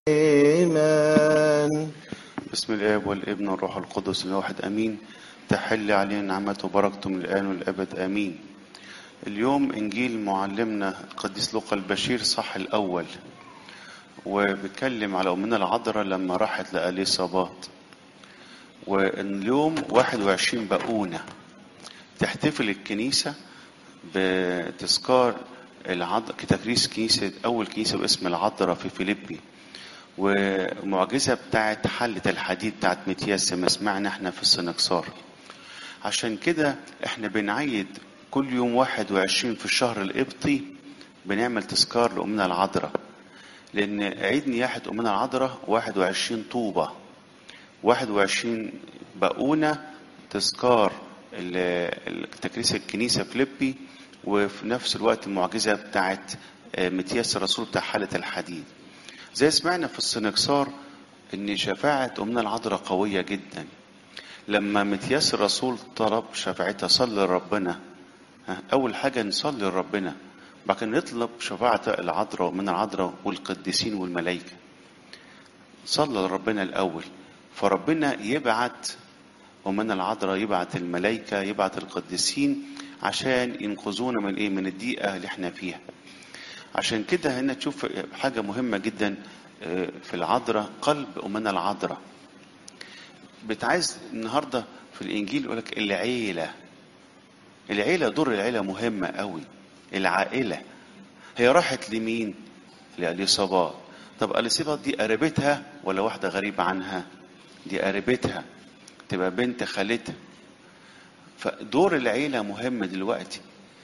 آمين بسم الآب والابن والروح القدس الواحد أمين تحل علينا نعمته وبركته من الآن والأبد آمين اليوم إنجيل معلمنا القديس لوقا البشير صح الأول وبيتكلم على أمنا العذراء لما راحت لأليصابات واليوم 21 بقونة تحتفل الكنيسة بتذكار العذراء كتكريس كنيسة أول كنيسة باسم العذراء في فيليبي ومعجزة بتاعت حلة الحديد بتاعت متياس ما سمعنا احنا في السنكسار عشان كده احنا بنعيد كل يوم 21 في الشهر القبطي بنعمل تذكار لأمنا العذراء لأن عيد نياحة أمنا العذراء 21 طوبة 21 بقونة تذكار تكريس الكنيسة فيليبي وفي نفس الوقت المعجزة بتاعت متياس الرسول بتاع حالة الحديد زي سمعنا في السنكسار ان شفاعة امنا العذراء قوية جدا لما متياس الرسول طلب شفاعتها صلي لربنا اول حاجة نصلي لربنا بعد كده نطلب شفاعة العذراء من العذراء والقديسين والملائكة صلى لربنا الاول فربنا يبعت ومن العذراء يبعت الملائكة يبعت القديسين عشان ينقذونا من ايه من الضيقة اللي احنا فيها عشان كده هنا تشوف حاجة مهمة جدا في العذراء قلب أمنا العذراء بتعايز النهاردة في الإنجيل يقول لك العيلة العيلة دور العيلة مهمة قوي العائلة هي راحت لمين؟ لأليصابات طب أليصابات دي قريبتها ولا واحدة غريبة عنها؟ دي قريبتها تبقى بنت خالتها فدور العيلة مهم دلوقتي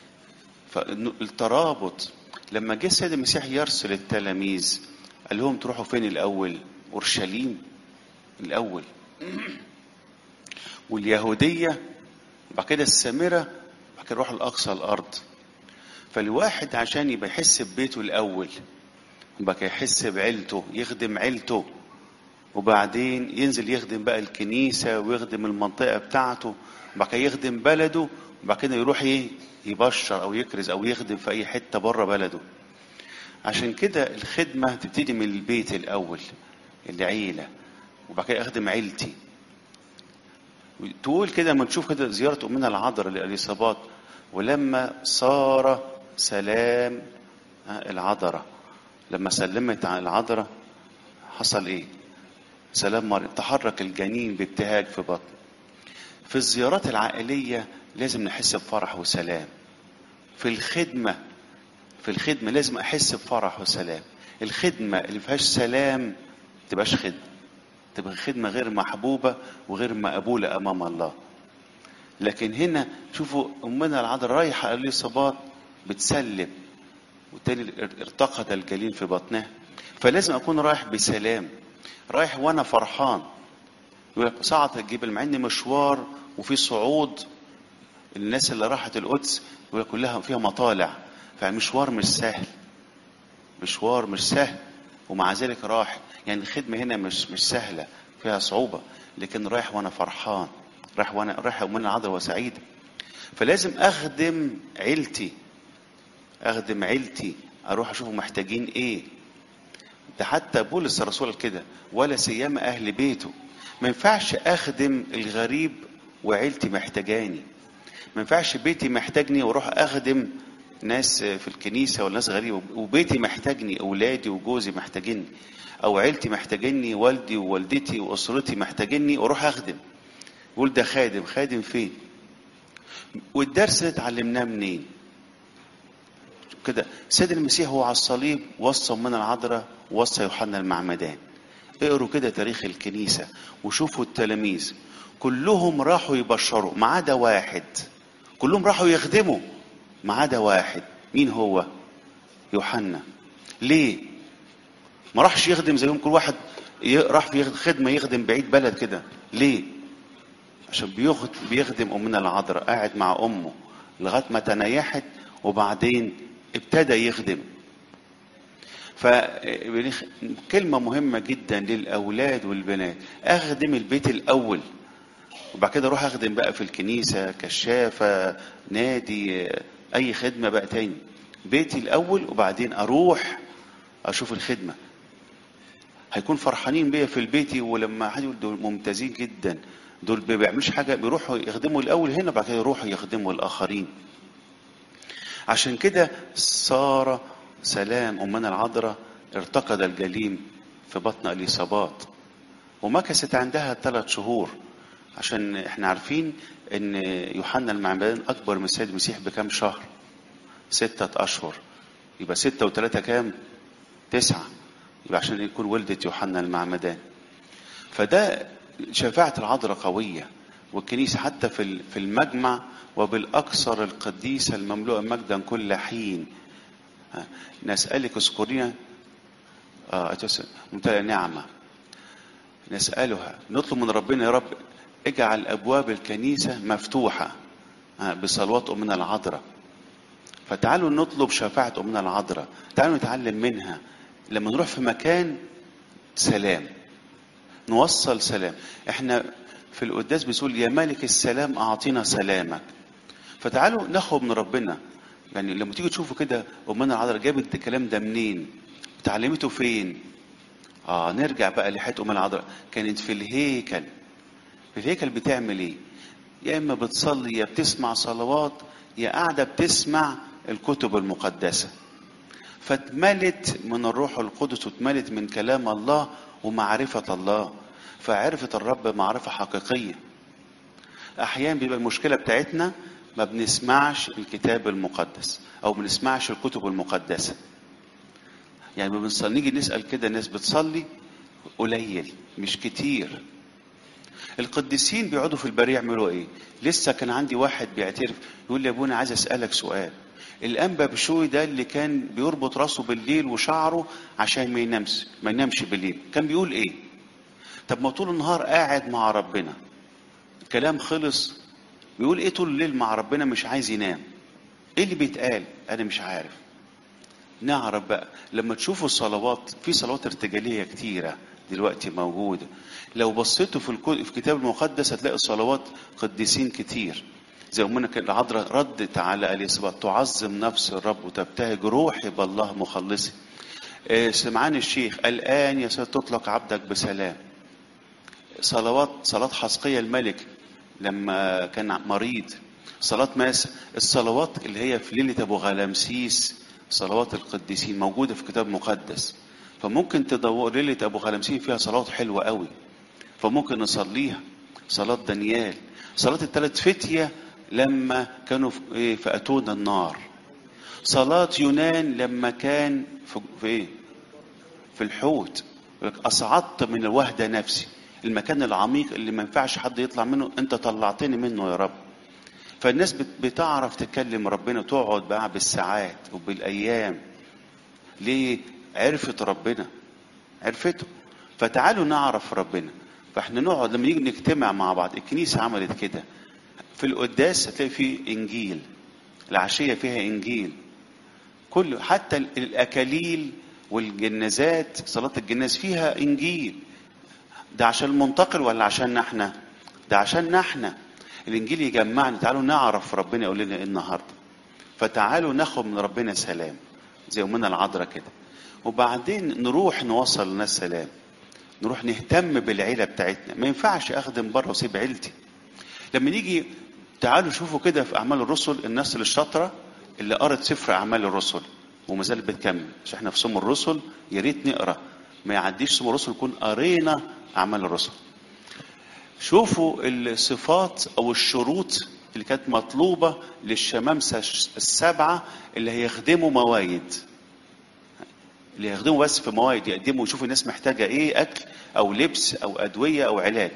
فالترابط لما جه السيد المسيح يرسل التلاميذ قال لهم تروحوا فين الاول اورشليم الاول واليهوديه بعد كده السامره بعد كده روح الاقصى الارض فالواحد عشان يبقى يحس ببيته الاول وبعد كده يحس بعيلته يخدم عيلته وبعدين ينزل يخدم بقى الكنيسه ويخدم المنطقه بتاعته وبعد كده يخدم بلده وبعد كده يروح ايه يبشر او يكرز او يخدم في اي حته بره بلده عشان كده الخدمه تبتدي من البيت الاول العيله وبعد كده اخدم عيلتي تقول كده لما نشوف كده زياره امنا العذراء لاليصابات ولما صار سلام العذراء لما سلمت على العذراء حصل ايه سلام مريم تحرك الجنين بابتهاج في بطن في الزيارات العائليه لازم نحس بفرح وسلام في الخدمة في الخدمة لازم أحس بفرح وسلام الخدمة اللي فيهاش سلام تبقاش خدمة تبقى خدمة غير محبوبة وغير مقبولة أمام الله لكن هنا شوفوا أمنا العذراء رايحة اليصابات بتسلم والتاني ارتقد الجليل في بطنها فلازم أكون رايح بسلام رايح وأنا فرحان يقول لك صعد الجبل مع إن مشوار وفي صعود الناس اللي راحت القدس يقول كلها فيها مطالع فمشوار مش سهل مشوار مش سهل ومع ذلك راح يعني الخدمة هنا مش مش سهلة فيها صعوبة لكن رايح وأنا فرحان رايح وأنا رايح وأنا عذرة وسعيدة فلازم أخدم عيلتي أخدم عيلتي أروح أشوفهم محتاجين إيه ده حتى بولس الرسول كده ولا سيما أهل بيته ما ينفعش أخدم الغريب وعيلتي محتاجاني ما ينفعش بيتي محتاجني واروح اخدم ناس في الكنيسه ولا ناس غريبه وبيتي محتاجني اولادي وجوزي محتاجيني او عيلتي محتاجيني والدي ووالدتي واسرتي محتاجيني واروح اخدم يقول ده خادم خادم فين والدرس ده اتعلمناه منين كده سيد المسيح هو على الصليب وصى من العذراء وصى يوحنا المعمدان اقروا كده تاريخ الكنيسه وشوفوا التلاميذ كلهم راحوا يبشروا ما عدا واحد كلهم راحوا يخدموا ما عدا واحد مين هو يوحنا ليه ما راحش يخدم زيهم كل واحد راح في خدمه يخدم بعيد بلد كده ليه عشان بيخدم امنا العذراء قاعد مع امه لغايه ما تنيحت وبعدين ابتدى يخدم فكلمة مهمة جدا للأولاد والبنات أخدم البيت الأول وبعد كده اروح اخدم بقى في الكنيسه كشافه نادي اي خدمه بقى تاني بيتي الاول وبعدين اروح اشوف الخدمه هيكون فرحانين بيا في البيت ولما حد يقول دول ممتازين جدا دول ما بيعملوش حاجه بيروحوا يخدموا الاول هنا بعد كده يروحوا يخدموا الاخرين عشان كده صار سلام امنا العذراء ارتقد الجليم في بطن اليصابات ومكثت عندها ثلاث شهور عشان احنا عارفين ان يوحنا المعمدان اكبر من السيد المسيح بكام شهر ستة اشهر يبقى ستة وثلاثة كام تسعة يبقى عشان يكون ولدة يوحنا المعمدان فده شفاعة العذراء قوية والكنيسة حتى في في المجمع وبالأكثر القديسة المملوءة مجدا كل حين نسألك اذكرينا آه ممتلئ نعمة نسألها نطلب من ربنا يا رب اجعل أبواب الكنيسة مفتوحة آه بصلوات أمنا العذراء فتعالوا نطلب شفاعة أمنا العذراء تعالوا نتعلم منها لما نروح في مكان سلام نوصل سلام احنا في القداس بيقول يا ملك السلام اعطينا سلامك فتعالوا ناخد من ربنا يعني لما تيجي تشوفوا كده امنا العذراء جابت الكلام ده منين اتعلمته فين اه نرجع بقى لحياه امنا العذراء كانت في الهيكل في الهيكل بتعمل ايه يا اما بتصلي يا بتسمع صلوات يا قاعده بتسمع الكتب المقدسه فاتملت من الروح القدس واتملت من كلام الله ومعرفة الله فعرفت الرب معرفة حقيقية أحيانا بيبقى المشكلة بتاعتنا ما بنسمعش الكتاب المقدس أو بنسمعش الكتب المقدسة يعني ما بنصلي نيجي نسأل كده الناس بتصلي قليل مش كتير القديسين بيقعدوا في البرية يعملوا ايه لسه كان عندي واحد بيعترف يقول لي يا ابونا عايز اسالك سؤال الانبا بشوي ده اللي كان بيربط راسه بالليل وشعره عشان ما ينامش ما ينامش بالليل كان بيقول ايه طب ما طول النهار قاعد مع ربنا كلام خلص بيقول ايه طول الليل مع ربنا مش عايز ينام ايه اللي بيتقال انا مش عارف نعرف بقى لما تشوفوا الصلوات في صلوات ارتجاليه كتيره دلوقتي موجوده لو بصيتوا في الكتاب المقدس هتلاقي الصلوات قديسين كتير زي امنا العذراء ردت على اليصابات تعظم نفس الرب وتبتهج روحي بالله مخلصي سمعان الشيخ الان يا سيد تطلق عبدك بسلام صلوات صلاة حسقية الملك لما كان مريض صلاة ماس الصلوات اللي هي في ليلة أبو غلامسيس صلوات القديسين موجودة في كتاب مقدس فممكن تدور ليلة أبو غلامسيس فيها صلوات حلوة قوي فممكن نصليها صلاة دانيال صلاة الثلاث فتية لما كانوا في أتون النار صلاة يونان لما كان في, في إيه؟ في الحوت أصعدت من الوهدة نفسي المكان العميق اللي ما ينفعش حد يطلع منه أنت طلعتني منه يا رب فالناس بتعرف تكلم ربنا تقعد بقى بالساعات وبالأيام ليه عرفت ربنا عرفته فتعالوا نعرف ربنا فاحنا نقعد لما نيجي نجتمع مع بعض الكنيسة عملت كده في القداس هتلاقي فيه انجيل العشيه فيها انجيل كل حتى الاكاليل والجنازات صلاه الجناز فيها انجيل ده عشان المنتقل ولا عشان احنا ده عشان احنا الانجيل يجمعنا تعالوا نعرف ربنا يقول لنا ايه النهارده فتعالوا ناخد من ربنا سلام زي امنا العذراء كده وبعدين نروح نوصل للناس سلام نروح نهتم بالعيله بتاعتنا ما ينفعش اخدم بره واسيب عيلتي لما نيجي تعالوا شوفوا كده في اعمال الرسل الناس اللي الشاطره اللي قرت سفر اعمال الرسل وما زالت بتكمل عشان احنا في سم الرسل يا ريت نقرا ما يعديش سم الرسل نكون قرينا اعمال الرسل شوفوا الصفات او الشروط اللي كانت مطلوبه للشمامسه السبعه اللي هيخدموا موايد اللي يخدموا بس في موايد يقدموا يشوفوا الناس محتاجه ايه اكل او لبس او ادويه او علاج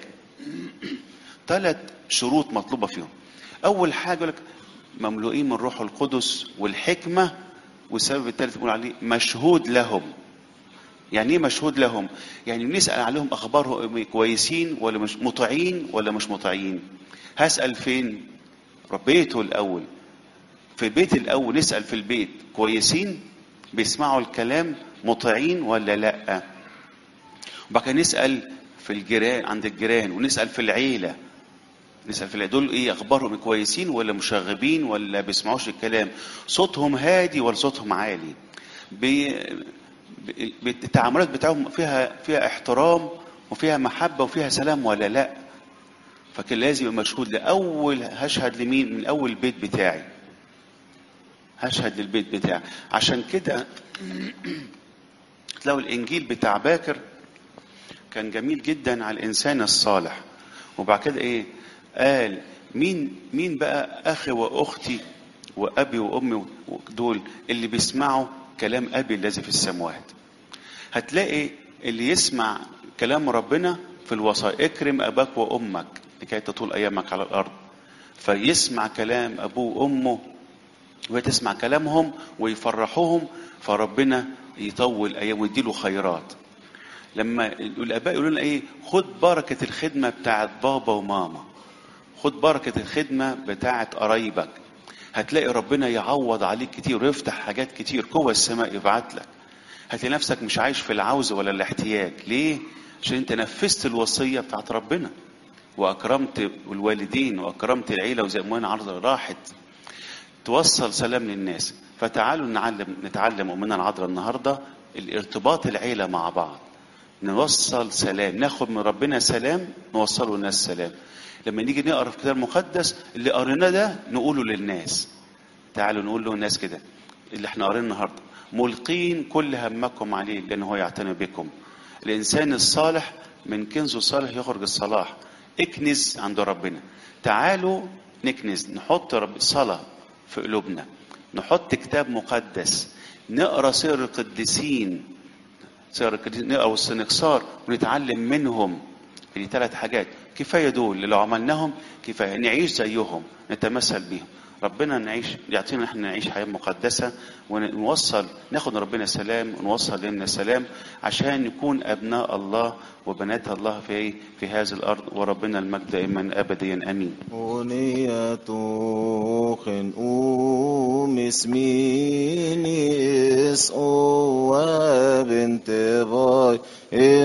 ثلاث شروط مطلوبه فيهم اول حاجه يقول لك مملوئين من روح القدس والحكمه والسبب الثالث بيقول عليه مشهود لهم يعني ايه مشهود لهم يعني نسال عليهم اخبارهم كويسين ولا مش مطيعين ولا مش مطيعين هسال فين بيته الاول في البيت الاول نسال في البيت كويسين بيسمعوا الكلام مطيعين ولا لا وبعد كده نسال في الجيران عند الجيران ونسال في العيله نسال في العيله دول ايه اخبارهم كويسين ولا مشاغبين ولا بيسمعوش الكلام صوتهم هادي ولا صوتهم عالي بي ب- التعاملات بتاعهم فيها فيها احترام وفيها محبه وفيها سلام ولا لا فكان لازم يبقى مشهود لاول هشهد لمين من اول البيت بتاعي هشهد للبيت بتاعي عشان كده تلاقوا الانجيل بتاع باكر كان جميل جدا على الانسان الصالح وبعد كده ايه قال مين مين بقى اخي واختي وابي وامي دول اللي بيسمعوا كلام ابي الذي في السماوات هتلاقي اللي يسمع كلام ربنا في الوصايا اكرم اباك وامك لكي تطول ايامك على الارض فيسمع كلام ابوه وامه وتسمع كلامهم ويفرحوهم فربنا يطول ايام ويديله خيرات لما الاباء يقولوا لنا ايه خد بركه الخدمه بتاعت بابا وماما خد بركه الخدمه بتاعت قرايبك هتلاقي ربنا يعوض عليك كتير ويفتح حاجات كتير قوة السماء يبعت لك هتلاقي نفسك مش عايش في العوز ولا الاحتياج ليه عشان انت نفذت الوصية بتاعت ربنا واكرمت الوالدين واكرمت العيلة وزي ما عرض راحت توصل سلام للناس فتعالوا نعلم نتعلم أمنا العذراء النهاردة الارتباط العيلة مع بعض نوصل سلام ناخد من ربنا سلام نوصله للناس سلام لما نيجي نقرا في الكتاب المقدس اللي قريناه ده نقوله للناس تعالوا نقول له الناس كده اللي احنا قارينه النهارده ملقين كل همكم عليه لان هو يعتني بكم الانسان الصالح من كنزه الصالح يخرج الصلاح اكنز عند ربنا تعالوا نكنز نحط رب صلاه في قلوبنا نحط كتاب مقدس نقرا سير القديسين سير القديسين نقرا السنكسار ونتعلم منهم دي ثلاث حاجات كفايه دول اللي لو عملناهم كفايه نعيش زيهم نتمثل بيهم ربنا نعيش يعطينا احنا نعيش حياه مقدسه ونوصل ناخد من ربنا سلام ونوصل لنا سلام عشان نكون ابناء الله وبنات الله في في هذه الارض وربنا المجد دائما ابديا امين Oniatochen umisminis o abentevoi